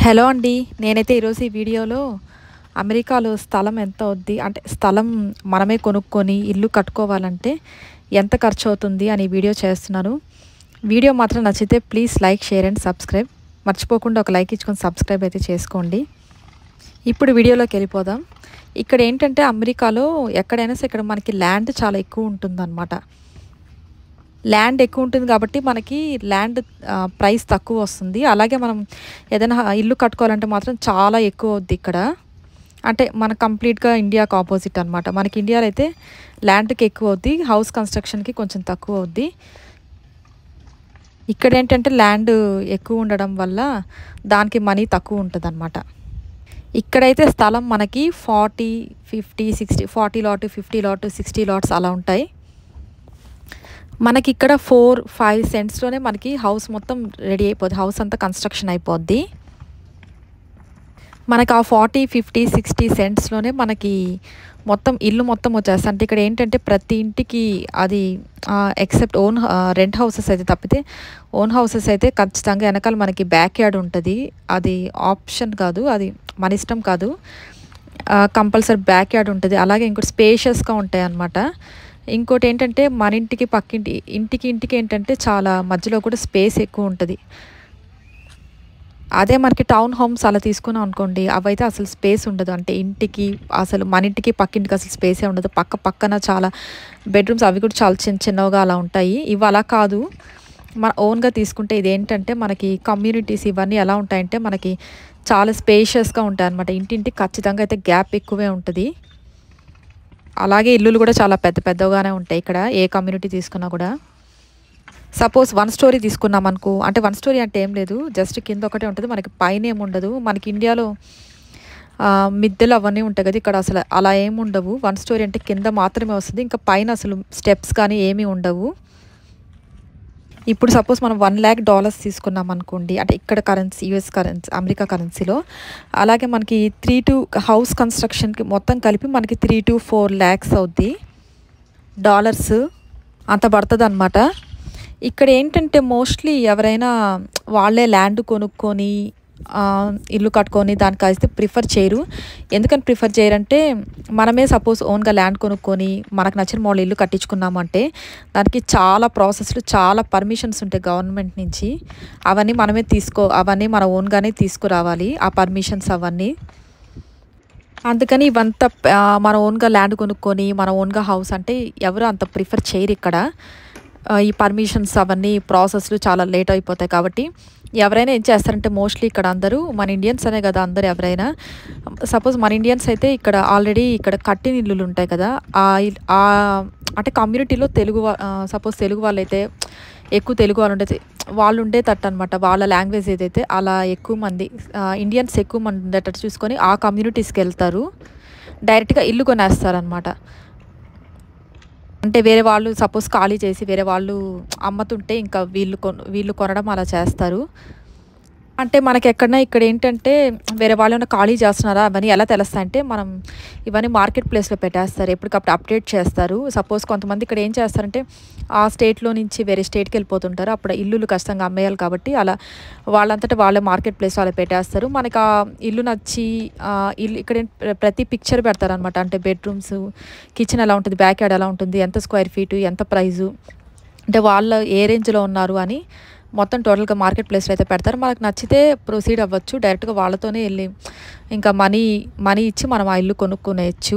hello అండి నేనైతే ఈరోజు ఈ వీడియోలో అమెరికాలో స్థలం ఎంత అవుద్ది అంటే స్థలం మనమే కొనుక్కొని ఇల్లు కట్టుకోవాలంటే ఎంత ఖర్చు అవుతుంది అని వీడియో చేస్తున్నాను వీడియో మాత్రం నచ్చితే please like share and subscribe మర్చిపోకుండా ఒక లైక్ ఇచ్చుకొని సబ్స్క్రైబ్ అయితే చేసుకోండి ఇప్పుడు వీడియోలోకి వెళ్ళిపోదాం ఇక్కడ ఏంటంటే అమెరికాలో ఎక్కడైనా సరే ఇక్కడ మనకి ల్యాండ్ చాలా ఎక్కువ ఉంటుందన్నమాట ల్యాండ్ ఎక్కువ ఉంటుంది కాబట్టి మనకి ల్యాండ్ ఆ, ప్రైస్ తక్కువ వస్తుంది అలాగే మనం ఏదైనా ఇల్లు కట్టుకోవాలంటే మాత్రం చాలా ఎక్కువ అవుద్ది ఇక్కడ అంటే మన కంప్లీట్గా ఇండియాకి ఆపోజిట్ అనమాట మనకి ఇండియాలో అయితే ల్యాండ్కి ఎక్కువ అవుద్ది హౌస్ కన్స్ట్రక్షన్కి కొంచెం తక్కువ అవుద్ది ఇక్కడ ఏంటంటే ల్యాండ్ ఎక్కువ ఉండడం వల్ల దానికి మనీ తక్కువ ఉంటుంది అనమాట ఇక్కడైతే స్థలం మనకి forty fifty sixty forty lot fifty lot sixty lots అలా ఉంటాయి మనకి ఇక్కడ ఫోర్ ఫైవ్ సెంట్స్లోనే మనకి హౌస్ మొత్తం రెడీ అయిపోద్ది హౌస్ అంతా కన్స్ట్రక్షన్ అయిపోద్ది మనకి ఆ ఫార్టీ ఫిఫ్టీ సిక్స్టీ సెంట్స్లోనే మనకి మొత్తం ఇల్లు మొత్తం వచ్చేస్తుంది అంటే ఇక్కడ ఏంటంటే ప్రతి ఇంటికి అది ఎక్సెప్ట్ ఓన్ రెంట్ హౌసెస్ అయితే తప్పితే ఓన్ హౌసెస్ అయితే ఖచ్చితంగా వెనకాల మనకి బ్యాక్ యార్డ్ ఉంటుంది అది ఆప్షన్ కాదు అది మన ఇష్టం కాదు కంపల్సరీ బ్యాక్ యార్డ్ ఉంటుంది అలాగే ఇంకోటి స్పేషియస్గా ఉంటాయి అన్నమాట ఇంకోటి ఏంటంటే మన ఇంటికి పక్కింటి ఇంటికి ఇంటికి ఏంటంటే చాలా మధ్యలో కూడా స్పేస్ ఎక్కువ ఉంటుంది అదే మనకి టౌన్ హోమ్స్ అలా తీసుకున్నాం అనుకోండి అవైతే అసలు స్పేస్ ఉండదు అంటే ఇంటికి అసలు మన ఇంటికి పక్కింటికి అసలు స్పేసే ఉండదు పక్క పక్కన చాలా బెడ్రూమ్స్ అవి కూడా చాలా చిన్న చిన్నగా అలా ఉంటాయి ఇవి అలా కాదు మన ఓన్గా తీసుకుంటే ఇది ఏంటంటే మనకి కమ్యూనిటీస్ ఇవన్నీ ఎలా ఉంటాయంటే మనకి చాలా స్పేషియస్గా ఉంటాయి అనమాట ఇంటింటికి ఖచ్చితంగా అయితే గ్యాప్ ఎక్కువే ఉంటుంది అలాగే ఇల్లులు కూడా చాలా పెద్ద పెద్దగానే ఉంటాయి ఇక్కడ ఏ కమ్యూనిటీ తీసుకున్నా కూడా సపోజ్ వన్ స్టోరీ తీసుకున్నాం అనుకో అంటే వన్ స్టోరీ అంటే ఏం లేదు జస్ట్ కింద ఒకటే ఉంటుంది మనకి పైన ఏమి ఉండదు మనకి ఇండియాలో ఆ, మిద్దెలు అవన్నీ ఉంటాయి కదా ఇక్కడ అసలు అలా ఏమి ఉండవు వన్ స్టోరీ అంటే కింద మాత్రమే వస్తుంది ఇంకా పైన అసలు స్టెప్స్ కానీ ఏమీ ఉండవు ఇప్పుడు సపోజ్ మనం వన్ ల్యాక్ డాలర్స్ తీసుకున్నాం అనుకోండి అంటే ఇక్కడ కరెన్సీ యూఎస్ కరెన్సీ అమెరికా కరెన్సీలో అలాగే మనకి త్రీ టు హౌస్ కన్స్ట్రక్షన్కి మొత్తం కలిపి మనకి త్రీ టు ఫోర్ ల్యాక్స్ అవుద్ది డాలర్స్ అంత పడుతుంది అనమాట ఇక్కడ ఏంటంటే మోస్ట్లీ ఎవరైనా వాళ్ళే ల్యాండ్ కొనుక్కొని ఆ, ఇల్లు కట్టుకొని దానికి అయితే ప్రిఫర్ చేయరు ఎందుకని ప్రిఫర్ చేయరంటే మనమే సపోజ్ ఓన్గా ల్యాండ్ కొనుక్కొని మనకు నచ్చిన మోడల్ ఇల్లు కట్టించుకున్నామంటే దానికి చాలా ప్రాసెస్లు చాలా పర్మిషన్స్ ఉంటాయి గవర్నమెంట్ నుంచి అవన్నీ మనమే తీసుకో అవన్నీ మన ఓన్గానే తీసుకురావాలి ఆ పర్మిషన్స్ అవన్నీ అందుకని ఇవంతా ఆ, మన ఓన్గా ల్యాండ్ కొనుక్కొని మన ఓన్గా హౌస్ అంటే ఎవరు అంత ప్రిఫర్ చేయరు ఇక్కడ ఆ, ఈ పర్మిషన్స్ అవన్నీ ప్రాసెస్లు చాలా లేట్ అయిపోతాయి కాబట్టి ఎవరైనా ఏం చేస్తారంటే మోస్ట్లీ ఇక్కడ అందరూ మన ఇండియన్స్ అనే కదా అందరు ఎవరైనా సపోజ్ మన ఇండియన్స్ అయితే ఇక్కడ ఆల్రెడీ ఇక్కడ కట్టిన ఇల్లులు ఉంటాయి కదా ఆ ఇల్- ఆ అంటే కమ్యూనిటీలో తెలుగు సపోజ్ తెలుగు వాళ్ళైతే ఎక్కువ తెలుగు వాళ్ళు ఉండే వాళ్ళు ఉండేటట్టు అనమాట వాళ్ళ లాంగ్వేజ్ ఏదైతే అలా ఎక్కువ మంది ఇండియన్స్ ఎక్కువ మంది ఉండేటట్టు చూసుకొని ఆ కమ్యూనిటీస్కి వెళ్తారు డైరెక్ట్గా ఇల్లు కొనేస్తారనమాట అంటే వేరే వాళ్ళు సపోజ్ ఖాళీ చేసి వేరే వాళ్ళు అమ్ముతుంటే ఇంకా వీళ్ళు కొన వీళ్ళు కొనడం అలా చేస్తారు అంటే మనకి ఎక్కడన్నా ఇక్కడ ఏంటంటే వేరే వాళ్ళు ఏమైనా ఖాళీ చేస్తున్నారా అవన్నీ ఎలా తెలుస్తాయంటే మనం ఇవన్నీ మార్కెట్ ప్లేస్లో పెట్టేస్తారు ఎప్పటికప్పుడు అప్డేట్ చేస్తారు సపోజ్ కొంతమంది ఇక్కడ ఏం చేస్తారంటే ఆ స్టేట్లో నుంచి వేరే స్టేట్కి వెళ్ళిపోతుంటారు అప్పుడు ఇల్లులు ఖచ్చితంగా అమ్మేయాలి కాబట్టి అలా వాళ్ళంతటా వాళ్ళే మార్కెట్ ప్లేస్లో అలా పెట్టేస్తారు మనకి ఆ ఇల్లు నచ్చి ఆ ఇల్లు ఇక్కడ ఏం ప్ర- ప్రతి పిక్చర్ పెడతారనమాట అంటే బెడ్రూమ్స్ కిచెన్ ఎలా ఉంటుంది బ్యాక్ యార్డ్ ఎలా ఉంటుంది ఎంత స్క్వేర్ ఫీటు ఎంత ప్రైజు అంటే వాళ్ళు ఏ రేంజ్లో ఉన్నారు అని మొత్తం టోటల్గా మార్కెట్ ప్లేస్లో అయితే పెడతారు మనకు నచ్చితే ప్రొసీడ్ అవ్వచ్చు డైరెక్ట్గా వాళ్ళతోనే వెళ్ళి ఇంకా మనీ మనీ ఇచ్చి మనం ఆ ఇల్లు కొనుక్కునేయచ్చు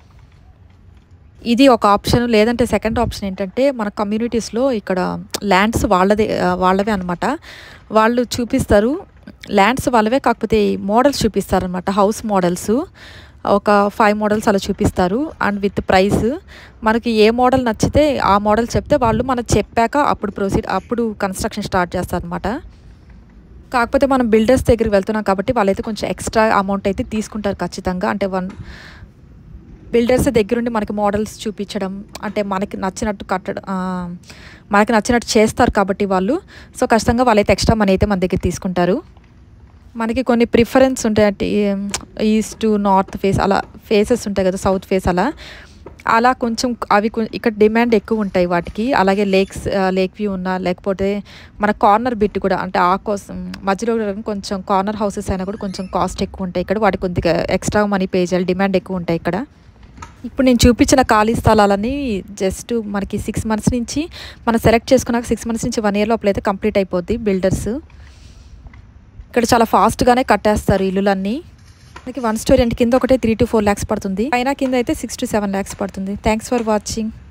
ఇది ఒక ఆప్షన్ లేదంటే సెకండ్ ఆప్షన్ ఏంటంటే మన కమ్యూనిటీస్లో ఇక్కడ ల్యాండ్స్ వాళ్ళదే ఆ, వాళ్ళవే అనమాట వాళ్ళు చూపిస్తారు ల్యాండ్స్ వాళ్ళవే కాకపోతే మోడల్స్ చూపిస్తారు అనమాట హౌస్ మోడల్స్ ఒక ఫైవ్ మోడల్స్ అలా చూపిస్తారు అండ్ విత్ ప్రైస్ మనకి ఏ మోడల్ నచ్చితే ఆ మోడల్ చెప్తే వాళ్ళు మనకు చెప్పాక అప్పుడు ప్రొసీడ్ అప్పుడు కన్స్ట్రక్షన్ స్టార్ట్ చేస్తారు అనమాట కాకపోతే మనం బిల్డర్స్ దగ్గరికి వెళ్తున్నాం కాబట్టి వాళ్ళైతే కొంచెం ఎక్స్ట్రా అమౌంట్ అయితే తీసుకుంటారు ఖచ్చితంగా అంటే వన్ బిల్డర్స్ దగ్గరుండి మనకి మోడల్స్ చూపించడం అంటే మనకి నచ్చినట్టు కట్టడం ఆ, మనకి నచ్చినట్టు చేస్తారు కాబట్టి వాళ్ళు సో ఖచ్చితంగా వాళ్ళైతే ఎక్స్ట్రా మనీ అయితే మన దగ్గర తీసుకుంటారు మనకి కొన్ని ప్రిఫరెన్స్ ఉంటాయి అంటే ఈస్ట్ నార్త్ ఫేస్ అలా ఫేసెస్ ఉంటాయి కదా సౌత్ ఫేస్ అలా అలా కొంచెం అవి కొ- ఇక్కడ డిమాండ్ ఎక్కువ ఉంటాయి వాటికి అలాగే లేక్స్ లేక్ వ్యూ ఉన్నా లేకపోతే మన కార్నర్ బిట్ కూడా అంటే ఆ కోసం మధ్యలో కొంచెం కార్నర్ హౌసెస్ అయినా కూడా కొంచెం కాస్ట్ ఎక్కువ ఉంటాయి ఇక్కడ వాటికి కొద్దిగా ఎక్స్ట్రా మనీ పే చేయాలి డిమాండ్ ఎక్కువ ఉంటాయి ఇక్కడ ఇప్పుడు నేను చూపించిన ఖాళీ స్థలాలన్నీ జస్ట్ మనకి సిక్స్ మంత్స్ నుంచి మనం సెలెక్ట్ చేసుకున్నాక సిక్స్ మంత్స్ నుంచి వన్ ఇయర్ లోపల అయితే కంప్లీట్ అయిపోద్ది బిల్డర్స్ ఇక్కడ చాలా ఫాస్ట్గానే కట్టేస్తారు ఇల్లులన్నీ మనకి వన్ స్టోరీ అంటే కింద ఒకటే త్రీ టు ఫోర్ ల్యాక్స్ పడుతుంది పైన కింద అయితే సిక్స్ టు సెవెన్ ల్యాక్స్ పడుతుంది థ్యాంక్స్ ఫర్ వాచింగ్